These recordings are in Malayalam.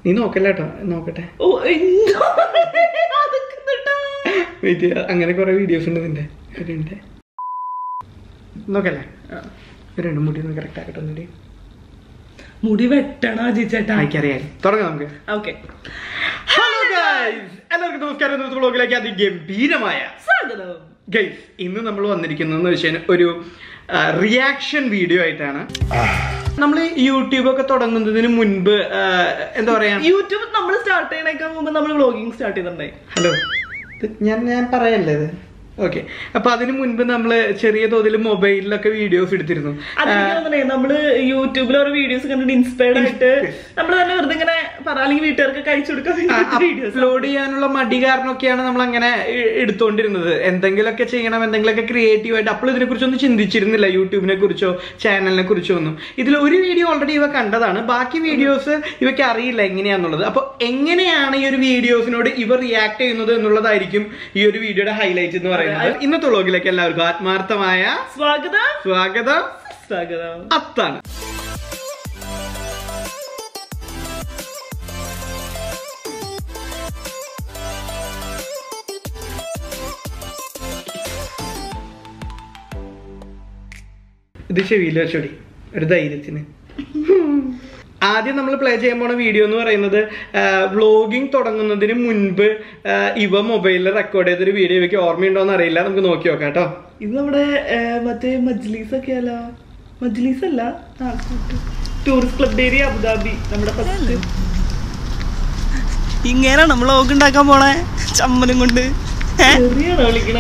നീ നോക്കല്ല കേട്ടോ നോക്കട്ടെ ഓ എന്തോ അതൊക്കെ എന്നിട്ടാ? വെയിറ്റ് അങ്ങനെ കുറെ വീഡിയോസ് ഉണ്ട് നിന്റെ ഒരു മിനിറ്റ് നോക്കല്ലേ ആ. ഒരു രണ്ട് മുടി ഒന്ന് കറക്റ്റ് ആക്കട്ടെ ഒന്നുകൂടി മുടി വെട്ടണോ ചേച്ചേട്ടാ എനിക്കറിയാം തുടങ്ങാം നമുക്ക് ഓക്കെ ഹലോ ഗൈസ് എല്ലാവർക്കും നമസ്കാരം ഇന്നത്തെ വ്ളോഗിലേക്ക് അതിഗംഭീരമായ സ്വാഗതം ഗൈസ് ഇന്ന് നമ്മൾ വന്നിരിക്കുന്നതെന്ന് വെച്ചാൽ ഒരു റിയാക്ഷൻ വീഡിയോ ആയിട്ടാണ് നമ്മൾ യൂട്യൂബ് ഒക്കെ തുടങ്ങുന്നതിന് മുൻപ് ആ, എന്താ പറയാ യൂട്യൂബ് നമ്മൾ സ്റ്റാർട്ട് ചെയ്യണേക്കാൾ മുമ്പ് നമ്മൾ വ്ളോഗിങ് സ്റ്റാർട്ട് ചെയ്തിട്ടുണ്ടായി ഹലോ ഇത് ഞാൻ ഞാൻ പറയല്ലേ ഇത് ഓക്കെ അപ്പൊ അതിന് മുൻപ് നമ്മൾ ചെറിയ തോതിൽ മൊബൈലിലൊക്കെ വീഡിയോസ് എടുത്തിരുന്നു അതെനിക്ക് തോന്നണേ നമ്മള് യൂട്യൂബിൽ ഓരോ വീഡിയോസ് കണ്ടിട്ട് ഇൻസ്പയർഡ് ആയിട്ട് നമ്മൾ തന്നെ വെറുതെ ഇങ്ങനെ പറ അല്ലെങ്കിൽ വീട്ടുകാർക്ക് കഴിച്ചു കൊടുക്കാൻ വേണ്ടി വീഡിയോസ് അപ്ലോഡ് ചെയ്യാനുള്ള മടി കാരണമൊക്കെയാണ് നമ്മൾ അങ്ങനെ എ- എടുത്തോണ്ടിരുന്നത് എന്തെങ്കിലുമൊക്കെ ചെയ്യണം എന്തെങ്കിലുമൊക്കെ ക്രിയേറ്റീവ് ആയിട്ട് അപ്പോൾ ഇതിനെ കുറിച്ചൊന്നും ചിന്തിച്ചിരുന്നില്ല യൂട്യൂബിനെ കുറിച്ചോ ചാനലിനെ കുറിച്ചോ ഒന്നും ഇതിൽ ഒരു വീഡിയോ ഓൾറെഡി ഇവ കണ്ടതാണ് ബാക്കി വീഡിയോസ് ഇവയ്ക്ക് അറിയില്ല എങ്ങനെയാന്നുള്ളത് അപ്പോൾ എങ്ങനെയാണ് ഈ ഒരു വീഡിയോസിനോട് ഇവ റിയാക്ട് ചെയ്യുന്നത് എന്നുള്ളതായിരിക്കും ഈ ഒരു വീഡിയോയുടെ ഹൈലൈറ്റ് എന്ന് പറയുന്നത് ഇന്നത്തെ വ്ളോഗിലേക്ക് എല്ലാവർക്കും ആത്മാർത്ഥമായ സ്വാഗതം സ്വാഗതം സ്വാഗതം അത്താണ് ഇത് ചെവിയിൽ വെച്ചോടി ഒരു ധൈര്യത്തിന് ആദ്യം നമ്മൾ പ്ലേ ചെയ്യാൻ പോണ വീഡിയോ എന്ന് പറയുന്നത് വ്ളോഗിങ് തുടങ്ങുന്നതിന് മുൻപ് ആ, ഇവ മൊബൈലിൽ റെക്കോർഡ് ചെയ്തൊരു വീഡിയോ ഇവയ്ക്ക് ഓർമ്മയുണ്ടോ എന്ന് അറിയില്ല നമുക്ക് നോക്കി നോക്കാം കേട്ടോ ഇത് നമ്മുടെ ഏ, മറ്റേ മജ്ലീസ് ഒക്കെ അല്ല മജ്ലീസ് അല്ല ടൂറിസ്റ്റ് ക്ലബ് ഏരിയ അബുദാബി നമ്മുടെ ഫസ്റ്റ് ഇങ്ങനെ നമ്മൾ ലോഗ് ഉണ്ടാക്കാൻ പോണേ ചമ്മലും കൊണ്ട് ചെറിയാണോ വിളിക്കണേ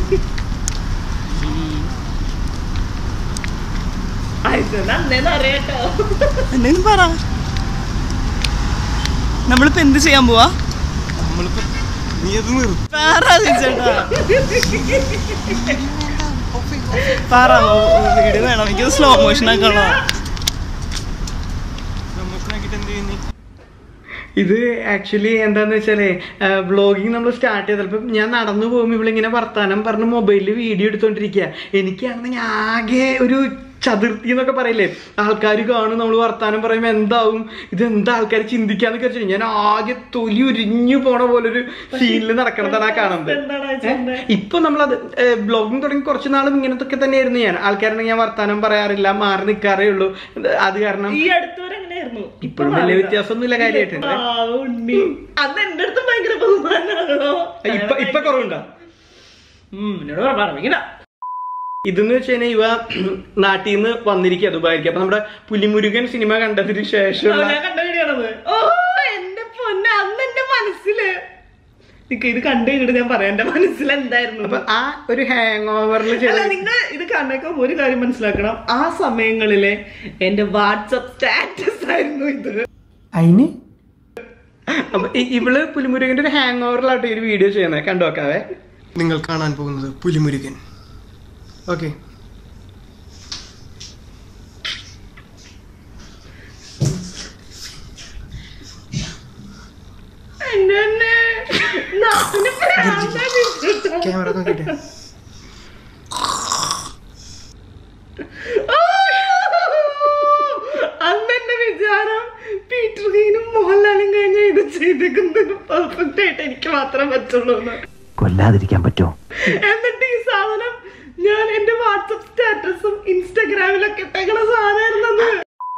എന്തെങ്കിലും പറ നമ്മളിപ്പോ എന്ത് ചെയ്യാൻ പോവാ പറ ചേട്ടാ പറ വീഡിയോ വേണം എനിക്ക് സ്ലോ മോഷൻ ഒക്കെ ഉള്ളതാ ഇത് ആക്ച്വലി എന്താന്ന് വെച്ചാലേ വ്ളോഗിങ് നമ്മൾ സ്റ്റാർട്ട് ചെയ്തപ്പോൾ ഞാൻ നടന്നു പോകുമ്പോൾ ഇവളിങ്ങനെ വർത്താനം പറഞ്ഞ് മൊബൈലിൽ വീഡിയോ എടുത്തോണ്ടിരിക്കുക എനിക്കാണെങ്കിൽ ആകെ ഒരു ചതുർത്ഥി എന്നൊക്കെ പറയില്ലേ ആൾക്കാർ കാണും നമ്മൾ വർത്താനം പറയുമ്പോൾ എന്താവും ഇത് എന്താ ആൾക്കാർ ചിന്തിക്കാന്നൊക്കെ വെച്ചാൽ ഞാൻ ആകെ തൊലി ഉരിഞ്ഞു പോണ പോലെ ഒരു സീനിൽ നടക്കണതാണ് ആ കാണുന്നത് എന്താണ് ചേട്ടൻ്റെ ഇപ്പൊ നമ്മളത് ബ്ലോഗിങ് തുടങ്ങി കുറച്ച് നാളും ഇങ്ങനത്തൊക്കെ തന്നെയായിരുന്നു ഞാൻ ആൾക്കാരുണ്ടെങ്കിൽ ഞാൻ വർത്താനം പറയാറില്ല മാറി നിൽക്കാറേ ഉള്ളൂ അത് കാരണം ഈ അടുത്തവരെ എങ്ങനെയായിരുന്നു ഇപ്പോഴും വലിയ വ്യത്യാസമൊന്നുമില്ല കാര്യമായിട്ട് ആ, ഉണ്ണി അന്ന് എന്റെ അടുത്ത് ഭയങ്കര ബഹുമാനാണല്ലോ ഇപ്പൊ ഇപ്പൊ കുറവുണ്ടോ ഉം, എന്നോട് പറ, പറയണ്ട. ഇതെന്ന് വെച്ച് കഴിഞ്ഞാൽ ഇവ നാട്ടിൽ നിന്ന് വന്നിരിക്കുക ദുബായിക്ക് അപ്പൊ നമ്മുടെ പുലിമുരുകൻ സിനിമ കണ്ടതിന് ആ, ശേഷമുള്ള ഞാൻ കണ്ട വീഡിയോണത് ഓ എന്റെ പൊന്നെ അന്ന് എന്റെ മനസ്സില് നിക്ക് ഇത് കണ്ടു കഴിഞ്ഞിട്ട് ഞാൻ പറയാം എന്റെ മനസ്സിൽ എന്തായിരുന്നു അപ്പൊ ആ ഒരു ഹാങ് ഓവറിൽ അല്ല നിങ്ങൾ ഇത് കണ്ടേക്കാൻ ഒരു കാര്യം മനസ്സിലാക്കണം ആ സമയങ്ങളിലെ എന്റെ വാട്സപ്പ് സ്റ്റാറ്റസ് ആയിരുന്നു ഇത് അതിന് അപ്പൊ ഇ- ഇവള് പുലിമുരുകന്റെ ഒരു ഹാങ് ഓവറിലാട്ടോ ഈ ഒരു വീഡിയോ ചെയ്യുന്നത് കണ്ടു നോക്കാവേ നിങ്ങൾ കാണാൻ പോകുന്നത് പുലിമുരുകൻ ഓക്കെ എന്റെ തന്നെ നാട്ടിന് ഭ്രാന്താ ചേട്ടാ. ക്യാമറ നോക്കിട്ടെ അന്ന് എന്റെ വിചാരം പീറ്റർ ഹീനും മോഹൻലാലും കഴിഞ്ഞ ഇത് ചെയ്തേക്കുന്നത് പെർഫെക്റ്റ് ആയിട്ട് എനിക്ക് മാത്രം പറ്റുള്ളൂ എന്ന്. കൊല്ലാതിരിക്കാൻ പറ്റുമോ എന്നിട്ട് ഈ സാധനം ഞാൻ എന്റെ വാട്സപ്പ് സ്റ്റാറ്റസും ഇൻസ്റ്റാഗ്രാമിലൊക്കെ ഇട്ടേക്കണ സാധനമായിരുന്നത്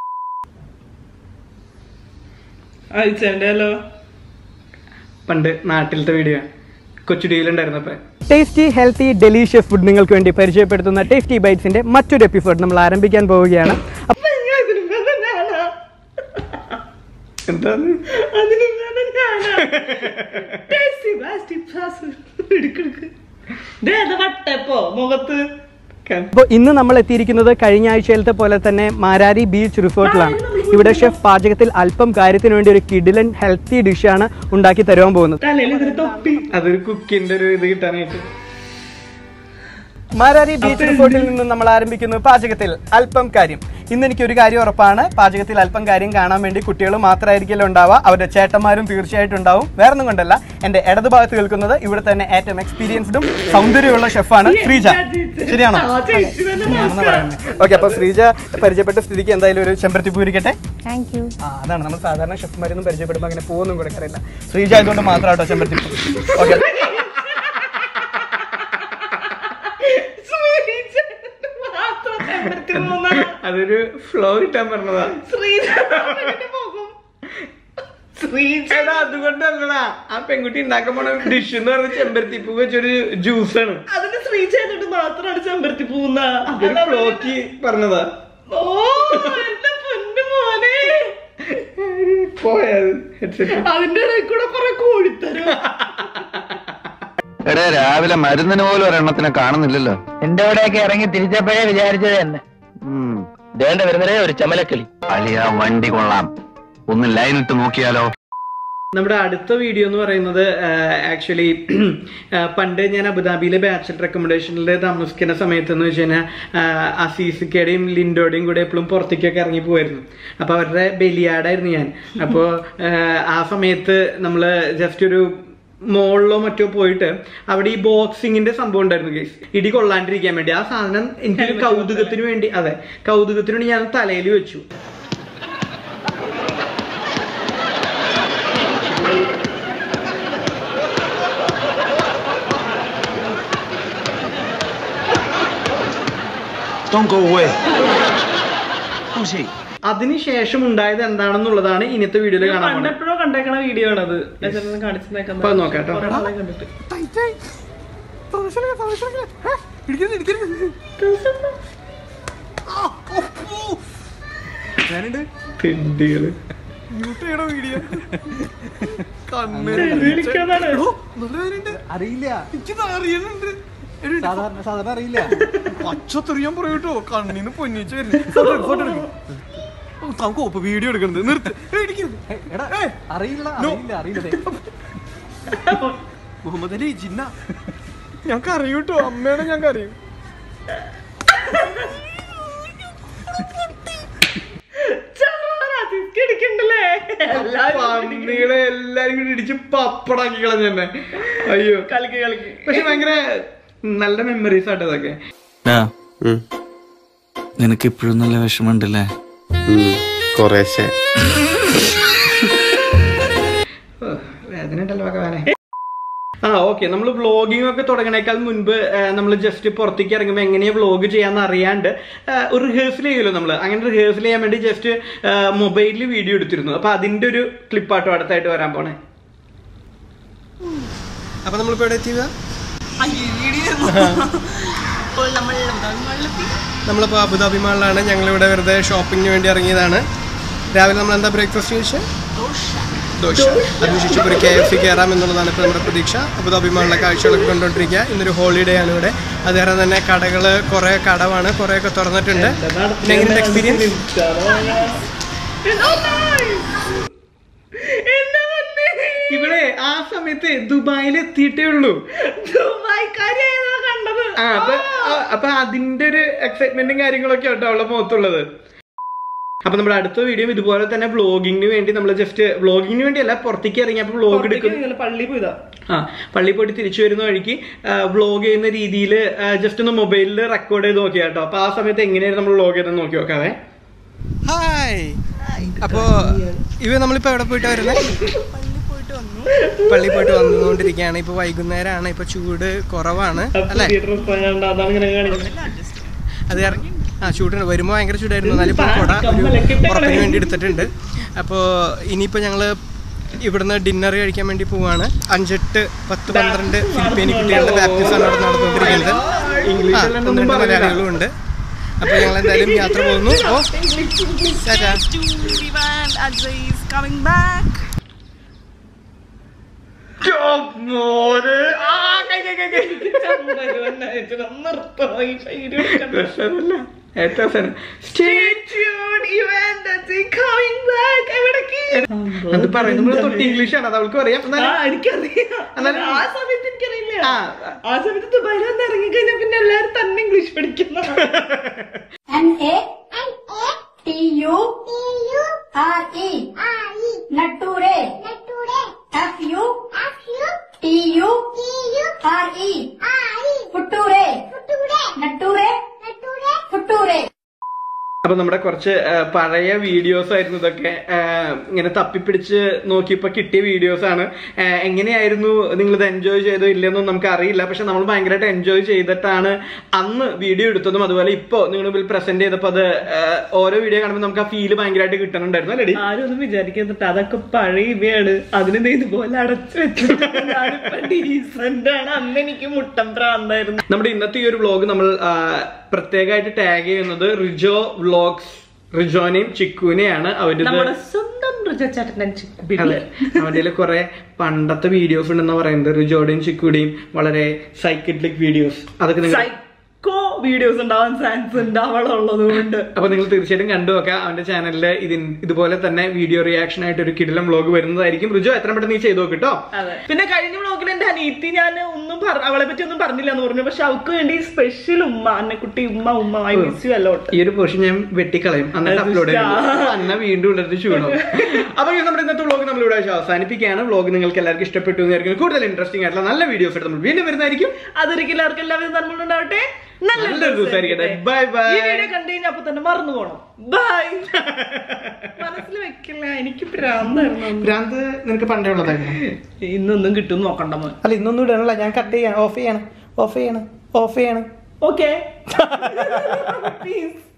അയച്ചല്ലോ പണ്ട് നാട്ടിലത്തെ വീഡിയോ കൊച്ചുടിയിലുണ്ടായിരുന്നപ്പോ ടേസ്റ്റി ഹെൽത്തി ഡെലീഷ്യസ് ഫുഡ് നിങ്ങൾക്ക് വേണ്ടി പരിചയപ്പെടുത്തുന്ന ടേസ്റ്റി ബൈറ്റ്സിന്റെ മറ്റൊരു എപ്പിസോഡ് നമ്മൾ ആരംഭിക്കാൻ പോവുകയാണ് അതിന് മേലെ ഞാനാ എന്താണ് അതിന് മേലെ ഞാനാ ടേസ്റ്റി പ്ലാസ്റ്റിക് ഗ്ലാസ് എടുക്കെടുക്ക് ഇതേത് വട്ടപ്പോ മുഖത്ത് അപ്പോൾ ഇന്ന് നമ്മൾ എത്തിയിരിക്കുന്നത് കഴിഞ്ഞ ആഴ്ചയിലത്തെ പോലെ തന്നെ മാരാരി ബീച്ച് റിസോർട്ടിലാണ് ഇവിടെ ഷെഫ് പാചകത്തിൽ അല്പം കാര്യത്തിന് വേണ്ടി ഒരു കിഡിലൻ ഹെൽത്തി ഡിഷാണ് ഉണ്ടാക്കി തരുവാൻ പോകുന്നത് തലയിൽ ഇതിന് തൊപ്പി അതൊരു കുക്കിന്റെ ഒരു ഇത് കിട്ടാനായിട്ട് മാരാരി ബീച്ച് റിസോർട്ടിൽ നിന്ന് നമ്മൾ ആരംഭിക്കുന്നു പാചകത്തിൽ അല്പം കാര്യം ഇന്ന് എനിക്ക് ഒരു കാര്യം ഉറപ്പാണ് പാചകത്തിൽ അല്പം കാര്യം കാണാൻ വേണ്ടി കുട്ടികൾ മാത്രമായിരിക്കില്ല ഉണ്ടാവുക അവരുടെ ചേട്ടന്മാരും തീർച്ചയായിട്ടും ഉണ്ടാവും വേറെ ഒന്നും കൊണ്ടല്ല എന്റെ ഇടത് ഭാഗത്ത് കേൾക്കുന്നത് ഇവിടെ തന്നെ ഏറ്റവും എക്സ്പീരിയൻസ്ഡും സൗന്ദര്യമുള്ള ഷെഫാണ് ശ്രീജ ശരിയാണോ ആ ചേച്ചി തന്നെ ഞാനെന്നാ പറയുന്നത് ഓക്കെ അപ്പൊ ശ്രീജ പരിചയപ്പെട്ട സ്ഥിതിക്ക് എന്തായാലും ഒരു ചെമ്പരത്തി പൂരിക്കട്ടെ താങ്ക് യു ആ അതാണ് നമ്മൾ സാധാരണ ഷെഫ്മാരൊന്നും പരിചയപ്പെടുമ്പോൾ അങ്ങനെ പോകുന്നും കൂടെ അറിയില്ല ശ്രീജ ആയതുകൊണ്ട് മാത്രം കേട്ടോ ചെമ്പരത്തി ഓക്കെ ശ്രീചേട്ടന് മാത്രം ചെമ്പരത്തി മൂന്നാ. അതൊരു ഫ്ലോ കിട്ടാൻ പറഞ്ഞതാ ശ്രീചേട്ടന്റെ മുഖം. ശ്രീചേട്ടൻ എടാ അതുകൊണ്ടല്ലടാ ആ പെൺകുട്ടി ഉണ്ടാക്കാൻ പോണ ഡിഷ് എന്ന് പറഞ്ഞ ചെമ്പരത്തി പൂ വെച്ചൊരു ജ്യൂസാണ് അതിന് ശ്രീചേട്ടന് മാത്രമാണ് ചെമ്പരത്തി പൂന്ന അതൊരു ഫ്ലോക്ക് പറഞ്ഞതാ ഓ എന്റെ പൊന്നു മോനെ പോയത് headset. അതിന്റെ ഇടയിൽ കൂടെ കുറെ കോഴിത്തരും എടേ രാവിലെ മരുന്നിന് പോലും ഒരെണ്ണത്തിനെ കാണുന്നില്ലല്ലോ എന്റെ അവിടെയൊക്കെ ഇറങ്ങി തിരിച്ചപ്പോഴേ വിചാരിച്ചത് തന്നെ ഉം. ദേണ്ട വരുന്നതേ ഒരു ചമലക്കിളി അളിയ വണ്ടി കൊള്ളാം ഒന്ന് ലൈൻ ഇട്ട് നോക്കിയാലോ നമ്മുടെ അടുത്ത വീഡിയോ എന്ന് പറയുന്നത് ആക്ച്വലി പണ്ട് ഞാൻ അബുദാബിയിലെ ബാച്ചലർ റെക്കമെൻഡേഷനിൽ താമസിക്കുന്ന സമയത്ത് എന്ന് വെച്ച് കഴിഞ്ഞാൽ അസീസിക്കയുടെയും ലിൻഡോയുടെയും കൂടെ എപ്പോഴും പുറത്തേക്കൊക്കെ ഇറങ്ങി പോയിരുന്നു അപ്പോൾ അവരുടെ ബലിയാടായിരുന്നു ഞാൻ അപ്പോൾ ആ സമയത്ത് നമ്മൾ ജസ്റ്റ് ഒരു മോളിലോ മറ്റോ പോയിട്ട് അവിടെ ഈ ബോക്സിങ്ങിന്റെ സംഭവം ഉണ്ടായിരുന്നു ഗൈസ് ഇടി കൊള്ളാണ്ടിരിക്കാൻ വേണ്ടി ആ സാധനം എനിക്കൊരു കൗതുകത്തിന് വേണ്ടി അതെ കൗതുകത്തിന് വേണ്ടി ഞാൻ തലയിൽ വെച്ചു Don't go away. Who's he? അതിനുശേഷം ഉണ്ടായത് എന്താണെന്നുള്ളതാണ് ഇന്നത്തെ വീഡിയോയിൽ കാണാൻ പോകുന്നത് പണ്ടെപ്പോഴോ കണ്ടേക്കണ വീഡിയോ ആണത് ചേട്ടൻ കാണിച്ചേക്കാൻ അപ്പൊ അത് നോക്കാം കേട്ടോ. കണ്ടിട്ട് തെണ്ടികള് വിളിക്കാതാണ് അറിയില്ല സാധാരണ സാധാരണ അറിയില്ല പച്ചത്തെറിയാൻ പറയൂട്ടോ കണ്ണീന്ന് പൊന്നിച്ച് വരുന്നു ഫോട്ടോ എടുക്ക്, ഫോട്ടോ എടുക്ക്. ഓ, നമുക്ക് ഒപ്പ് വീഡിയോ എടുക്കണത് നിർത്ത് ഏയ്, ഇടിക്കരുത്. എടാ, അറിയില്ല അറിയില്ല അറിയില്ല ദേ. മുഹമ്മദ് അലി ജിന്ന ഞങ്ങൾക്ക് അറിയൂട്ടോ അമ്മയാണ് ഞങ്ങൾക്ക് അറിയും അടിക്കണ്ടല്ലേ പന്നികളെ എല്ലാരും കൂടി ഇടിച്ച് പപ്പടാക്കി കളഞ്ഞു തന്നെ അയ്യോ കളിക്ക് കളിക്ക് പക്ഷെ ഭയങ്കര നല്ല മെമ്മറീസ് ആട്ടോ ഇതൊക്കെ നിനക്ക് ഇപ്പോഴും നല്ല വിഷമമുണ്ടല്ലേ കുറേശ്ശെ ഓ, വേദന ഉണ്ടല്ലോ ഭഗവാനെ ആ ഓക്കെ നമ്മൾ വ്ളോഗിംഗ് ഒക്കെ തുടങ്ങണേക്കാൾ മുൻപ് നമ്മൾ ജസ്റ്റ് പുറത്തേക്ക് ഇറങ്ങുമ്പോൾ എങ്ങനെയാ വ്ളോഗ് ചെയ്യാന്ന് അറിയാണ്ട് ആ, ഒരു റിഹേഴ്സൽ ചെയ്യുമല്ലോ നമ്മൾ അങ്ങനെ റിഹേഴ്സൽ ചെയ്യാൻ വേണ്ടി ജസ്റ്റ് മൊബൈലിൽ വീഡിയോ എടുത്തിരുന്നു അപ്പൊ അതിന്റെ ഒരു ക്ലിപ്പാട്ടോ അടുത്തായിട്ട് വരാൻ പോണേ അപ്പൊ നമ്മളിപ്പോ എവിടെ എത്തിയതാ നമ്മളിപ്പോൾ അബുദാബി മാളിലാണ് ഞങ്ങളിവിടെ വെറുതെ ഷോപ്പിങ്ങിന് വേണ്ടി ഇറങ്ങിയതാണ് രാവിലെ നമ്മൾ എന്താ ബ്രേക്ക്ഫാസ്റ്റ് കഴിച്ചത് ദോശ അതിനുശേഷം ഒരു കെ എഫ് സി കയറാം എന്നുള്ളതാണ് ഇപ്പോൾ നമ്മുടെ പ്രതീക്ഷ അബുദാബി മാളിലെ കാഴ്ചകളൊക്കെ കണ്ടുകൊണ്ടിരിക്കുക ഇന്നൊരു ഹോളിഡേ ആണ് ഇവിടെ അത് കാരണം തന്നെ കടകൾ കുറേ കടവാണ് കുറേയൊക്കെ തുറന്നിട്ടുണ്ട് പിന്നെ എങ്ങനെയുണ്ട് എക്സ്പീരിയൻസ് എന്റെ പൊന്നേ. ഇവിടെ ആ സമയത്ത് ദുബായിൽ എത്തിയിട്ടേ ഉള്ളൂ ദുബായ്ക്കാരിയായതാ കണ്ടത് ആ അപ്പൊ ആ, അപ്പൊ അതിന്റെ ഒരു എക്സൈറ്റ്മെന്റും കാര്യങ്ങളൊക്കെ ആട്ടോ അവളെ മുഖത്തുള്ളത് അപ്പൊ നമ്മുടെ അടുത്ത വീഡിയോ ഇതുപോലെ തന്നെ വ്ളോഗിങ്ങിന് വേണ്ടി നമ്മൾ ജസ്റ്റ് വ്ളോഗിങ്ങിന് വേണ്ടി അല്ല പുറത്തേക്ക് ഇറങ്ങിയപ്പോൾ വ്ളോഗ് എടുക്കും പള്ളി പോയതാ ആ പള്ളിയിൽ പോയിട്ട് തിരിച്ചു വരുന്ന വഴിക്ക് വ്ളോഗ് ചെയ്യുന്ന രീതിയിൽ ജസ്റ്റ് ഒന്ന് മൊബൈലിൽ റെക്കോർഡ് ചെയ്ത് നോക്കിയാ കേട്ടോ അപ്പൊ ആ സമയത്ത് എങ്ങനെയായിരുന്നു നമ്മൾ വ്ളോഗ് ചെയ്തെന്ന് നോക്കി നോക്കാവേ ഹായ് അപ്പോ ഇവ നമ്മളിപ്പോ എവിടെ പോയിട്ട് വരുന്നത് പള്ളി പോയിട്ട് വന്നുകൊണ്ടിരിക്കുകയാണ് ഇപ്പൊ വൈകുന്നേരമാണ് ഇപ്പൊ ചൂട് കുറവാണ് അല്ലേ അതാണ് ഇങ്ങനെ കാണിക്കുന്നത് അത് കാരണം ആ ചൂടുണ്ട് വരുമ്പോൾ ഭയങ്കര ചൂടായിരുന്നു എന്നാലും ഇപ്പോൾ കുട ഒരു ഉറപ്പിന് വേണ്ടി എടുത്തിട്ടുണ്ട് അപ്പോൾ ഇനിയിപ്പോൾ ഞങ്ങൾ ഇവിടുന്ന് ഡിന്നർ കഴിക്കാൻ വേണ്ടി പോവാണ് അഞ്ചെട്ട് പത്ത് പന്ത്രണ്ട് ഫിലിപ്പീനി കുട്ടികളുടെ ബാപ്റ്റിസാണ് അവിടെ നടന്നുകൊണ്ടിരിക്കുന്നത് ആ, ഒന്ന് രണ്ട് മലയാളികളും ഉണ്ട് അപ്പോൾ ഞങ്ങൾ എന്തായാലും യാത്ര പോകുന്നു ഓ ടാറ്റാ മോനെ ആ, കൈ, കൈ, കൈ, കൈ. നിർത്തോ ഈ വീഡിയോ രസമല്ല. ഏറ്റവും രസം. Stay അത് പറയുന്നത് തൊട്ട് ഇംഗ്ലീഷ് ആണ് അത് അവൾക്ക് അറിയാം ആ എന്നാലും എനിക്കറിയാം എന്നാലും- ആ സമയത്ത് എനിക്കറിയില്ല ആ. ആ സമയത്ത് ദുബായിൽ വന്ന് ഇറങ്ങിക്കഴിഞ്ഞാൽ പിന്നെ എല്ലാരും തന്നെ ഇംഗ്ലീഷ് പഠിക്കുന്ന An egg? An egg? U R E nature F U T U R E future nature future അപ്പൊ നമ്മുടെ കുറച്ച് ആ, പഴയ വീഡിയോസ് ആയിരുന്നു ഇതൊക്കെ ആ, ഇങ്ങനെ തപ്പിപ്പിടിച്ച് നോക്കിയപ്പോ കിട്ടിയ വീഡിയോസ് ആണ് ആ, എങ്ങനെയായിരുന്നു നിങ്ങൾ ഇത് എൻജോയ് ചെയ്തോ ഇല്ലെന്നും നമുക്ക് അറിയില്ല പക്ഷെ നമ്മൾ ഭയങ്കരമായിട്ട് എൻജോയ് ചെയ്തിട്ടാണ് അന്ന് വീഡിയോ എടുത്തതും അതുപോലെ ഇപ്പോ നിങ്ങൾ മുമ്പിൽ പ്രസന്റ് ചെയ്തപ്പോൾ അത് ആ, ഓരോ വീഡിയോ കാണുമ്പോൾ നമുക്ക് ആ ഫീല് ഭയങ്കരമായിട്ട് കിട്ടുന്നുണ്ടായിരുന്നു അല്ലേ ആരും ഒന്നും വിചാരിക്കുന്നിട്ട് അതൊക്കെ പഴയ ഇവയാണ് അതിന് ദേ ഇതുപോലെ അടച്ചു വെച്ചു ഞാനിപ്പോ ഡീസന്റ് ആണ് അന്ന് എനിക്ക് മുട്ടം പ്രാന്തായിരുന്നു നമ്മുടെ ഇന്നത്തെ ഈ ഒരു വ്ളോഗ് നമ്മൾ ആ, പ്രത്യേകമായിട്ട് ടാഗ് ചെയ്യുന്നത് റിജോ വ്ളോഗ്സ് റിജോനെയും ചിക്കുവിനെയാണ് അവരുടെ നമ്മുടെ സ്വന്തം ഋജച്ചേട്ടൻ അതെ അവന്റെ കുറെ പണ്ടത്തെ വീഡിയോസ് ഉണ്ടെന്ന് പറയുന്നത് റിജോയുടെയും ചിക്കുടെയും വളരെ സൈക്കട്ലിക് വീഡിയോസ് അതൊക്കെ നിങ്ങൾ സൈക്കോ വീഡിയോസ് ഉണ്ടാവാൻ ചാൻസ് ഉണ്ട് അവളുള്ളത് കൊണ്ട് അപ്പൊ നിങ്ങൾ തീർച്ചയായിട്ടും കണ്ടു നോക്കാം അവന്റെ ചാനലിൽ ഇതിൻ ഇതുപോലെ തന്നെ വീഡിയോ റിയാക്ഷൻ ആയിട്ട് ഒരു കിടിലം വ്ളോഗ് വരുന്നതായിരിക്കും റിജോ എത്ര പെട്ടെന്ന് നീ ചെയ്തു നോക്കിട്ടോ അതെ പിന്നെ കഴിഞ്ഞ വ്ളോഗിൽ എന്റെ അനീത്തി ഞാൻ ഒന്നും പറ- അവളെ പറ്റി ഒന്നും പറഞ്ഞില്ല എന്ന് പറഞ്ഞു പക്ഷെ അവൾക്ക് വേണ്ടി സ്പെഷ്യൽ ഉമ്മ അന്നക്കുട്ടി ഉമ്മ ഉമ്മ ഐ മിസ് യു അലോട്ട് ഈ ഒരു പോർഷൻ ഞാൻ വെട്ടിക്കളയും എന്നിട്ട് അത് അപ്ലോഡ് ഇഷ്ടാ. അന്ന വീണ്ടും ഉള്ളൊരു ചൂടും അപ്പൊ ഇത് നമ്മുടെ ഇന്നത്തെ വ്ളോഗ് നമ്മൾ ഇവിടെ അവസാനിപ്പിക്കുകയാണ് വ്ളോഗ് നിങ്ങൾക്ക് എല്ലാവർക്കും ഇഷ്ടപ്പെട്ടു എന്ന് വിചാരിക്കുന്നു. കൂടുതൽ ഇൻട്രസ്റ്റിംഗ് ആയിട്ടുള്ള നല്ല വീഡിയോസ് നമ്മൾ വീണ്ടും വരുന്നതായിരിക്കും അതൊരിക്കലും എല്ലാവർക്കും എല്ലാവരും നന്മകളുണ്ടാവട്ടെ നല്ലൊരു ദിവസമായിരിക്കട്ടെ. Bye bye. ഈ വീഡിയോ കണ്ടു കഴിഞ്ഞാൽ അപ്പൊ തന്നെ മറന്നു പോണം ബൈ മനസ്സിൽ വെക്കില്ല എനിക്ക് ഭ്രാന്തായിരുന്നു അന്ന്. ഭ്രാന്ത് നിനക്ക് പണ്ടേ ഉള്ളതായിരുന്നു ഇന്നൊന്നും കിട്ടും നോക്കണ്ട മോൻ അല്ല ഇന്നൊന്നും ഇടണല്ല ഞാൻ കട്ട് ചെയ്യാണ് ഓഫ് ചെയ്യാണ് ഓഫ് ചെയ്യാണ് ഓഫ് ചെയ്യാണ് ഓക്കെ പ്ലീസ്